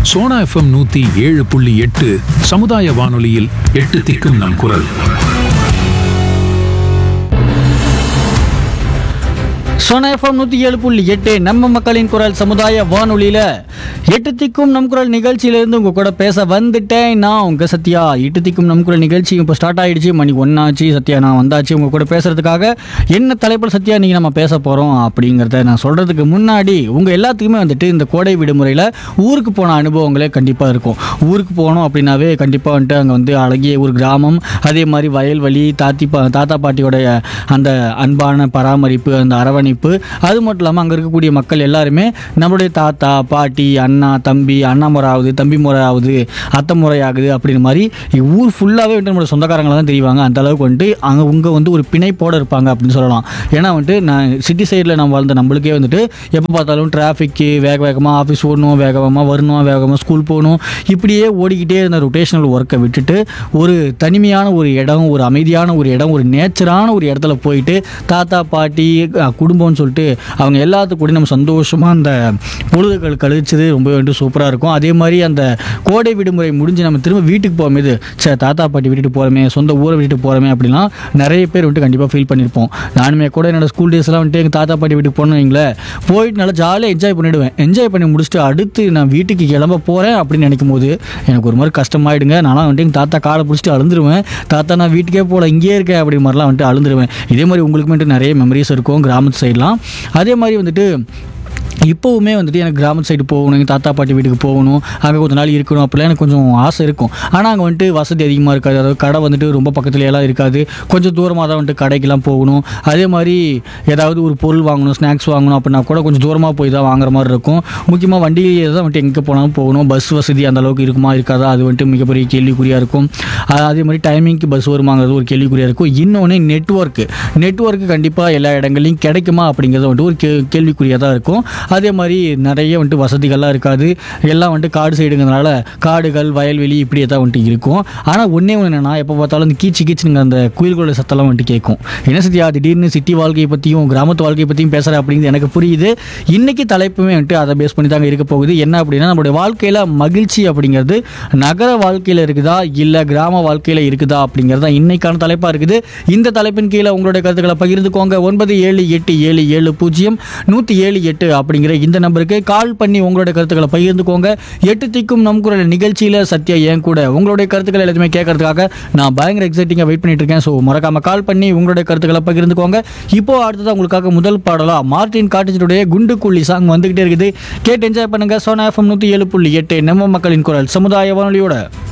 Sona FM நூத்தி ஏழு புள்ளி எட்டு சமுதாய வானொலியில் எட்டு திக்கும் நம் குரல் சோனா எஃப்எம் நூற்றி ஏழு புள்ளி எட்டு நம்ம மக்களின் குரல் சமுதாய வானொலியில் எட்டு திக்கும் நம் குரல் நிகழ்ச்சியிலேருந்து உங்கள் கூட பேச வந்துட்டேன் நான் உங்கள் சத்யா எட்டு திக்கும் நம் குரல் நிகழ்ச்சி இப்போ ஸ்டார்ட் ஆயிடுச்சு மணி ஒன்னாச்சு சத்யா நான் வந்தாச்சு உங்கள் கூட பேசுறதுக்காக என்ன தலைப்பில் சத்யா நீங்கள் நம்ம பேச போகிறோம் அப்படிங்கிறத நான் சொல்கிறதுக்கு முன்னாடி உங்கள் எல்லாத்துக்குமே வந்துட்டு இந்த கோடை விடுமுறையில் ஊருக்கு போன அனுபவங்களே கண்டிப்பாக இருக்கும் ஊருக்கு போனோம் அப்படின்னாவே கண்டிப்பாக வந்துட்டு அங்கே வந்து அழகிய ஒரு கிராமம் அதே மாதிரி வயல்வெளி தாத்தி பா தாத்தா பாட்டியோடைய அந்த அன்பான பராமரிப்பு அந்த அரவணைப்பு அது மட்டும் இல்லாமல் அங்கே இருக்கக்கூடிய மக்கள் எல்லாருமே நம்மளுடைய தாத்தா பாட்டி அண்ணா தம்பி அண்ணா முறை ஆகுது தம்பி முறை ஆகுது அத்தை முறை ஆகுது அப்படின்னு மாதிரி ஊர் ஃபுல்லாகவே வந்துட்டு நம்மளோட சொந்தக்காரங்களை தான் தெரிவாங்க அந்த அளவுக்கு வந்துட்டு அங்கே உங்க வந்து ஒரு பிணைப்போடு இருப்பாங்க அப்படின்னு சொல்லலாம் ஏன்னா வந்துட்டு நான் சிட்டி சைடில் நம்ம வாழ்ந்த நம்மளுக்கே வந்துட்டு எப்போ பார்த்தாலும் டிராஃபிக்கு வேக வேகமாக ஆஃபீஸ் ஓடணும் வேகமாக வரணும் வேகமாக ஸ்கூல் போகணும் இப்படியே ஓடிக்கிட்டே இருந்த ரொட்டேஷனல் ஒர்க்கை விட்டுட்டு ஒரு தனிமையான ஒரு இடம் ஒரு அமைதியான ஒரு இடம் ஒரு நேச்சரான ஒரு இடத்துல போயிட்டு தாத்தா பாட்டி அஹ், குடும்பம்னு சொல்லிட்டு அவங்க எல்லாத்துக்கும் கூட நம்ம சந்தோஷமாக அந்த பொழுதுகள் கழிச்சது ரொம்ப வந்துட்டு சூப்பராக இருக்கும் அதே மாதிரி அந்த கோடை விடுமுறை முடிஞ்சு நம்ம திரும்ப வீட்டுக்கு போகும்போது சே தாத்தா பாட்டி விட்டுட்டு போகிறோமே சொந்த ஊரை விட்டுட்டு போகிறோமே அப்படின்னா நிறைய பேர் வந்துட்டு கண்டிப்பாக ஃபீல் பண்ணியிருப்போம் நானுமே கூட என்னோட ஸ்கூல் டேஸ்லாம் வந்துட்டு எங்கள் தாத்தா பாட்டி வீட்டுக்கு போனோம் வைங்களேன் போயிட்டு நல்லா ஜாலியாக என்ஜாய் பண்ணிவிடுவேன் என்ஜாய் பண்ணி முடிச்சுட்டு அடுத்து நான் வீட்டுக்கு கிளம்ப போகிறேன் அப்படின்னு நினைக்கும் போது எனக்கு ஒரு மாதிரி கஷ்டமாயிடுங்க நான்லாம் வந்துட்டு எங்கள் தாத்தா காலை பிடிச்சிட்டு அழுந்துருவேன் தாத்தா நான் வீட்டுக்கே போகல இங்கேயே இருக்கேன் அப்படி மாதிரிலாம் வந்துட்டு அழுந்துருவேன் இதே மாதிரி உங்களுக்கு வந்துட்டு நிறைய மெமரிஸ் இருக்கும் கிராமத்து சைட்லாம் அதே மாதிரி வந்துட்டு இப்போவுமே வந்துட்டு எனக்கு கிராமத்து சைடு போகணும் எங்கள் தாத்தா பாட்டி வீட்டுக்கு போகணும் அங்கே கொஞ்ச நாள் இருக்கணும் அப்படிலாம் எனக்கு கொஞ்சம் ஆசை இருக்கும் ஆனால் அங்கே வந்துட்டு வசதி அதிகமாக இருக்காது அதாவது கடை வந்துட்டு ரொம்ப பக்கத்துல எல்லாம் இருக்காது கொஞ்சம் தூரமாக தான் வந்துட்டு கடைக்கெல்லாம் போகணும் அதே மாதிரி ஏதாவது ஒரு பொருள் வாங்கணும் ஸ்நாக்ஸ் வாங்கணும் அப்படின்னா கூட கொஞ்சம் தூரமாக போய் தான் வாங்குற மாதிரி இருக்கும் முக்கியமாக வண்டியிலே தான் வந்துட்டு எங்கே போனாலும் போகணும் பஸ் வசதி அந்த அளவுக்கு இருக்குமா இருக்காதா அது வந்துட்டு மிகப்பெரிய கேள்விக்குறியாக இருக்கும் அஹ் அதே மாதிரி டைமிங்க்கு பஸ் வருமாங்கிறது ஒரு கேள்விக்குறியாக இருக்கும் இன்னொன்று நெட்ஒர்க்கு நெட்ஒர்க்கு கண்டிப்பாக எல்லா இடங்கள்லையும் கிடைக்குமா அப்படிங்கிறது வந்துட்டு ஒரு கே கேள்விக்குறியாக தான் இருக்கும் அதே மாதிரி நிறைய வந்துட்டு வசதிகள்லாம் இருக்காது எல்லாம் வந்துட்டு காடு சைடுங்கிறதுனால காடுகள் வயல்வெளி இப்படியே தான் வந்துட்டு இருக்கும் ஆனால் ஒன்றே ஒன்று என்னன்னா எப்போ பார்த்தாலும் அந்த கீச்சு கீச்சுங்க அந்த குயில்களோட சத்தம்லாம் வந்துட்டு கேட்கும் என்ன சத்தியா திடீர்னு சிட்டி வாழ்க்கையை பற்றியும் கிராமத்து வாழ்க்கையை பற்றியும் பேசுகிறேன் அப்படிங்கிறது எனக்கு புரியுது இன்னைக்கு தலைப்புமே வந்துட்டு அதை பேஸ் பண்ணி தாங்க இருக்க போகுது என்ன அப்படின்னா நம்மளுடைய வாழ்க்கையில் மகிழ்ச்சி அப்படிங்கிறது நகர வாழ்க்கையில் இருக்குதா இல்லை கிராம வாழ்க்கையில் இருக்குதா அப்படிங்கிறது தான் இன்னைக்கான தலைப்பாக இருக்குது இந்த தலைப்பின் கீழே உங்களுடைய கருத்துக்களை பகிர்ந்துக்கோங்க ஒன்பது ஏழு எட்டு ஏழு ஏழு பூஜ்ஜியம் நூற்றி ஏழு எட்டு அப்படிங்கிற இந்த நம்பருக்கு கால் பண்ணி உங்களுடைய கருத்துக்களை பகிர்ந்துக்கோங்க எட்டு திக்கும் நம் குரல் நிகழ்ச்சியில் சத்யா ஏன் கூட உங்களுடைய கருத்துக்கள் எல்லாத்தையுமே கேட்கறதுக்காக நான் பயங்கர எக்ஸைட்டிங்காக வெயிட் பண்ணிட்டு இருக்கேன் ஸோ மறக்காம கால் பண்ணி உங்களுடைய கருத்துக்களை பகிர்ந்துக்கோங்க இப்போ அடுத்தது உங்களுக்காக முதல் பாடலா மார்டின் காட்டேஜுடைய குண்டு குள்ளி சாங் வந்துகிட்டே இருக்குது கேட்டு என்ஜாய் பண்ணுங்க சோனா எஃப்எம் நூற்றி ஏழு புள்ளி எட்டு நம்ம மக்களின் குரல் சமுதாய வானொலியோட